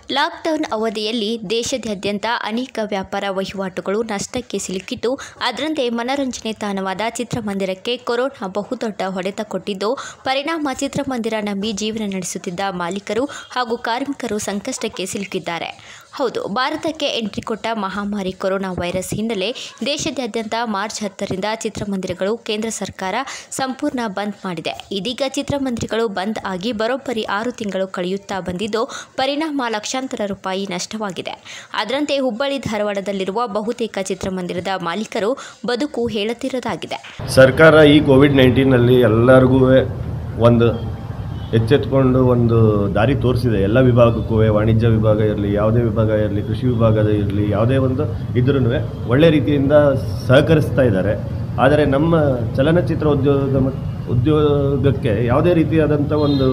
lockdown ಅವಧಿಯಲ್ಲಿ ದೇಶದಾದ್ಯಂತ ಅನೇಕ ವ್ಯಾಪಾರ ವಹಿವಾಟುಗಳು ನಷ್ಟಕ್ಕೆ ಸಿಲುಕಿದ್ದು ಅದರಂತೆ ಮನರಂಜನೆ ತಾಣವಾದ ಚಿತ್ರಮಂದಿರಕ್ಕೆ ಕೊರೋನಾ ಬಹುದೊಡ್ಡ ಹೊಡೆತ ಕೊಟ್ಟಿದ್ದು ಪರಿಣಾಮ ಚಿತ್ರಮಂದಿರ ನಂಬಿ ಜೀವನ ನಡೆಸುತ್ತಿದ್ದ ಮಾಲೀಕರು ಹಾಗೂ ಕಾರ್ಮಿಕರು ಸಂಕಷ್ಟಕ್ಕೆ ಸಿಲುಕಿದ್ದಾರೆ ಹೌದು ಭಾರತಕ್ಕೆ ಎಂಟ್ರಿ ಕೊಟ್ಟ ಮಹಾಮಾರಿ ಕೊರೋನಾ ವೈರಸ್ ಹಿನ್ನೆಲೆ ದೇಶದಾದ್ಯಂತ ಮಾರ್ಚ್ ಹತ್ತರಿಂದ ಚಿತ್ರಮಂದಿರಗಳು ಕೇಂದ್ರ ಸರ್ಕಾರ ಸಂಪೂರ್ಣ ಬಂದ್ ಮಾಡಿದೆ ಇದೀಗ ಚಿತ್ರಮಂದಿರಗಳು ಬಂದ್ ಆಗಿ ಬರೋಬ್ಬರಿ ಆರು ತಿಂಗಳು ಕಳೆಯುತ್ತಾ ಬಂದಿದ್ದು ಪರಿಣಾಮ ಲಕ್ಷಾಂತರ ರೂಪಾಯಿ ನಷ್ಟವಾಗಿದೆ ಅದರಂತೆ ಹುಬ್ಬಳ್ಳಿ ಧಾರವಾಡದಲ್ಲಿರುವ ಬಹುತೇಕ ಚಿತ್ರಮಂದಿರದ ಮಾಲೀಕರು ಬದುಕು ಹೇಳುತ್ತಿರೋದಾಗಿದೆ ಸರ್ಕಾರ ಈ ಕೋವಿಡ್ ನೈನ್ಟೀನಲ್ಲಿ ಎಲ್ಲರಿಗೂ ಒಂದು ಎಚ್ಚೆತ್ಕೊಂಡು ಒಂದು ದಾರಿ ತೋರಿಸಿದೆ ಎಲ್ಲ ವಿಭಾಗಕ್ಕೂ ವಾಣಿಜ್ಯ ವಿಭಾಗ ಇರಲಿ ಯಾವುದೇ ವಿಭಾಗ ಇರಲಿ ಕೃಷಿ ವಿಭಾಗದ ಇರಲಿ ಯಾವುದೇ ಒಂದು ಇದ್ರೂ ಒಳ್ಳೆ ರೀತಿಯಿಂದ ಸಹಕರಿಸ್ತಾ ಇದ್ದಾರೆ ಆದರೆ ನಮ್ಮ ಚಲನಚಿತ್ರ ಉದ್ಯೋಗ ಮತ್- ಉದ್ಯೋಗಕ್ಕೆ ಯಾವುದೇ ರೀತಿಯಾದಂಥ ಒಂದು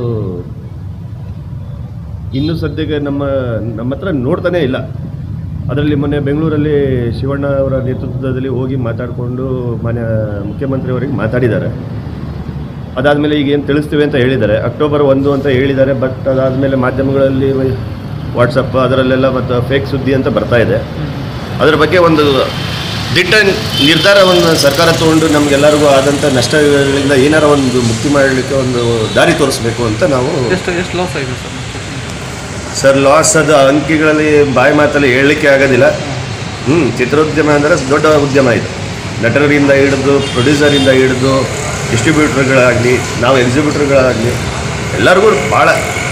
ಇನ್ನೂ ಸದ್ಯಕ್ಕೆ ನಮ್ಮ ನಮ್ಮ ಹತ್ರ ನೋಡ್ತಾನೇ ಇಲ್ಲ ಅದರಲ್ಲಿ ಮೊನ್ನೆ ಬೆಂಗಳೂರಲ್ಲಿ ಶಿವಣ್ಣ ಅವರ ನೇತೃತ್ವದಲ್ಲಿ ಹೋಗಿ ಮಾತಾಡಿಕೊಂಡು ಮಾನ್ಯ ಮುಖ್ಯಮಂತ್ರಿಯವರಿಗೆ ಮಾತಾಡಿದ್ದಾರೆ ಅದಾದಮೇಲೆ ಈಗ ಏನು ತಿಳಿಸ್ತೀವಿ ಅಂತ ಹೇಳಿದ್ದಾರೆ ಅಕ್ಟೋಬರ್ ಒಂದು ಅಂತ ಹೇಳಿದ್ದಾರೆ ಬಟ್ ಅದಾದಮೇಲೆ ಮಾಧ್ಯಮಗಳಲ್ಲಿ ವಾಟ್ಸಪ್ ಅದರಲ್ಲೆಲ್ಲ ಮತ್ತು ಫೇಕ್ ಸುದ್ದಿ ಅಂತ ಬರ್ತಾ ಇದೆ ಅದರ ಬಗ್ಗೆ ಒಂದು ದಿಟ್ಟ ನಿರ್ಧಾರವನ್ನು ಸರ್ಕಾರ ತಗೊಂಡು ನಮಗೆಲ್ಲರಿಗೂ ಆದಂಥ ನಷ್ಟಗಳಿಂದ ಏನಾರ ಒಂದು ಮುಕ್ತಿ ಮಾಡಲಿಕ್ಕೆ ಒಂದು ದಾರಿ ತೋರಿಸ್ಬೇಕು ಅಂತ ನಾವು ಎಷ್ಟು ಎಷ್ಟು ಲಾಸ್ ಆಗಿದೆ ಸರ್ ಸರ್ ಲಾಸ್ ಅದು ಅಂಕಿಗಳಲ್ಲಿ ಬಾಯಿ ಮಾತಲ್ಲಿ ಹೇಳಲಿಕ್ಕೆ ಆಗೋದಿಲ್ಲ ಹ್ಞೂ ಚಿತ್ರೋದ್ಯಮ ಅಂದರೆ ದೊಡ್ಡ ಉದ್ಯಮ ಇದು ನಟರಿಂದ ಹಿಡಿದು ಪ್ರೊಡ್ಯೂಸರಿಂದ ಹಿಡಿದು ಡಿಸ್ಟ್ರಿಬ್ಯೂಟರ್ಗಳಾಗಲಿ ನಾವು ಎಕ್ಸಿಬ್ಯೂಟರ್ಗಳಾಗಲಿ ಎಲ್ಲರಿಗೂ ಭಾಳ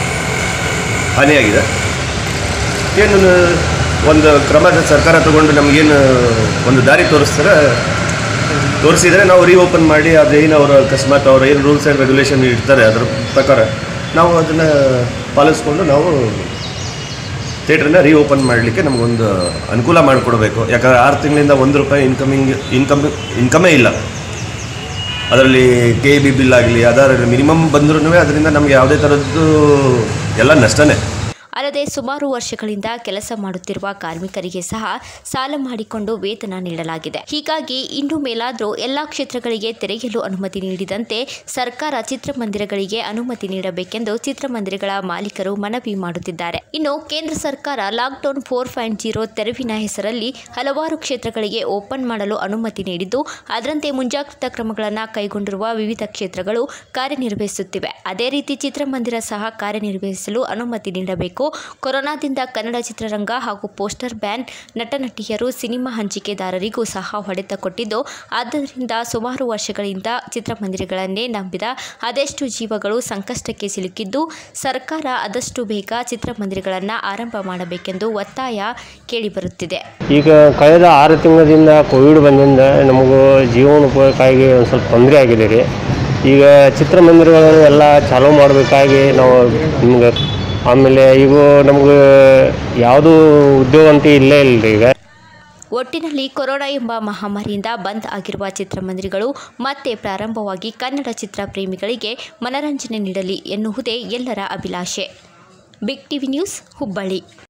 ಹಾನಿಯಾಗಿದೆ ಏನು ಒಂದು ಕ್ರಮದ ಸರ್ಕಾರ ತಗೊಂಡು ನಮಗೇನು ಒಂದು ದಾರಿ ತೋರಿಸ್ತಾರೆ ತೋರಿಸಿದರೆ ನಾವು ರೀಓಪನ್ ಮಾಡಿ ಅದೇನು ಅವರು ಅಕಸ್ಮಾತ್ ಅವರು ಏನು ರೂಲ್ಸ್ ಆ್ಯಂಡ್ ರೆಗ್ಯುಲೇಷನ್ ಇಡ್ತಾರೆ ಅದ್ರ ಪ್ರಕಾರ ನಾವು ಅದನ್ನು ಪಾಲಿಸ್ಕೊಂಡು ನಾವು ಥಿಯೇಟ್ರನ್ನ ರೀಓಪನ್ ಮಾಡಲಿಕ್ಕೆ ನಮಗೊಂದು ಅನುಕೂಲ ಮಾಡಿಕೊಡ್ಬೇಕು ಯಾಕಂದರೆ ಆರು ತಿಂಗಳಿಂದ ಒಂದು ರೂಪಾಯಿ ಇನ್ಕಮಿಂಗ್ ಇನ್ಕಮ್ ಇನ್ಕಮೇ ಇಲ್ಲ ಅದರಲ್ಲಿ ಕೆ ಬಿ ಬಿಲ್ ಆಗಲಿ ಅದರ ಮಿನಿಮಮ್ ಬಂದ್ರೂ ಅದರಿಂದ ನಮಗೆ ಯಾವುದೇ ಥರದ್ದು ಎಲ್ಲ ನಷ್ಟನೇ ಅಲ್ಲದೆ ಸುಮಾರು ವರ್ಷಗಳಿಂದ ಕೆಲಸ ಮಾಡುತ್ತಿರುವ ಕಾರ್ಮಿಕರಿಗೆ ಸಹ ಸಾಲ ಮಾಡಿಕೊಂಡು ವೇತನ ನೀಡಲಾಗಿದೆ ಹೀಗಾಗಿ ಇನ್ನು ಮೇಲಾದರೂ ಎಲ್ಲಾ ಕ್ಷೇತ್ರಗಳಿಗೆ ತೆರೆಯಲು ಅನುಮತಿ ನೀಡಿದಂತೆ ಸರ್ಕಾರ ಚಿತ್ರಮಂದಿರಗಳಿಗೆ ಅನುಮತಿ ನೀಡಬೇಕೆಂದು ಚಿತ್ರಮಂದಿರಗಳ ಮಾಲೀಕರು ಮನವಿ ಮಾಡುತ್ತಿದ್ದಾರೆ ಇನ್ನು ಕೇಂದ್ರ ಸರ್ಕಾರ ಲಾಕ್ಡೌನ್ ಫೋರ್ ಪಾಯಿಂಟ್ ಜೀರೋ ತೆರವಿನ ಹೆಸರಲ್ಲಿ ಹಲವಾರು ಕ್ಷೇತ್ರಗಳಿಗೆ ಓಪನ್ ಮಾಡಲು ಅನುಮತಿ ನೀಡಿದ್ದು ಅದರಂತೆ ಮುಂಜಾಗ್ರತಾ ಕ್ರಮಗಳನ್ನು ಕೈಗೊಂಡಿರುವ ವಿವಿಧ ಕ್ಷೇತ್ರಗಳು ಕಾರ್ಯನಿರ್ವಹಿಸುತ್ತಿವೆ ಅದೇ ರೀತಿ ಚಿತ್ರಮಂದಿರ ಸಹ ಕಾರ್ಯನಿರ್ವಹಿಸಲು ಅನುಮತಿ ನೀಡಬೇಕು ಕೊರೋನಾದಿಂದ ಕನ್ನಡ ಚಿತ್ರರಂಗ ಹಾಗೂ ಪೋಸ್ಟರ್ ಬ್ಯಾನ್ ನಟನಟಿಯರು ಸಿನಿಮಾ ಹಂಚಿಕೆದಾರರಿಗೂ ಸಹ ಹೊಡೆತ ಕೊಟ್ಟಿದ್ದು ಆದ್ದರಿಂದ ಸುಮಾರು ವರ್ಷಗಳಿಂದ ಚಿತ್ರಮಂದಿರಗಳನ್ನೇ ನಂಬಿದ ಅದೆಷ್ಟು ಜೀವಗಳು ಸಂಕಷ್ಟಕ್ಕೆ ಸಿಲುಕಿದ್ದು ಸರ್ಕಾರ ಆದಷ್ಟು ಬೇಗ ಚಿತ್ರಮಂದಿರಗಳನ್ನು ಆರಂಭ ಮಾಡಬೇಕೆಂದು ಒತ್ತಾಯ ಕೇಳಿಬರುತ್ತಿದೆ ಈಗ ಕಳೆದ ಆರು ತಿಂಗಳಿಂದ ಕೋವಿಡ್ ಬಂದಿಂದ ನಮಗೂ ಜೀವನೋಪಾಯಕ್ಕಾಗಿ ಒಂದು ಸ್ವಲ್ಪ ತೊಂದರೆ ಆಗಿದೆ ರೀ ಈಗ ಚಿತ್ರಮಂದಿರಗಳನ್ನು ಎಲ್ಲ ಚಾಲೂ ಮಾಡಬೇಕಾಗಿ ನಾವು ನಿಮ್ಗೆ ಆಮೇಲೆ ಈಗ ನಮ್ಗೆ ಯಾವುದೂ ಉದ್ಯೋಗ ಅಂತ ಇಲ್ಲೇ ಇಲ್ಲ ರೀ ಈಗ ಒಟ್ಟಿನಲ್ಲಿ ಕೊರೋನಾ ಎಂಬ ಮಹಾಮಾರಿಯಿಂದ ಬಂದ್ ಆಗಿರುವ ಚಿತ್ರಮಂದಿರಗಳು ಮತ್ತೆ ಪ್ರಾರಂಭವಾಗಿ ಕನ್ನಡ ಚಿತ್ರ ಪ್ರೇಮಿಗಳಿಗೆ ಮನರಂಜನೆ ನೀಡಲಿ ಎನ್ನುವುದೇ ಎಲ್ಲರ ಅಭಿಲಾಷೆ ಬಿಗ್ ಟಿವಿ ನ್ಯೂಸ್ ಹುಬ್ಬಳ್ಳಿ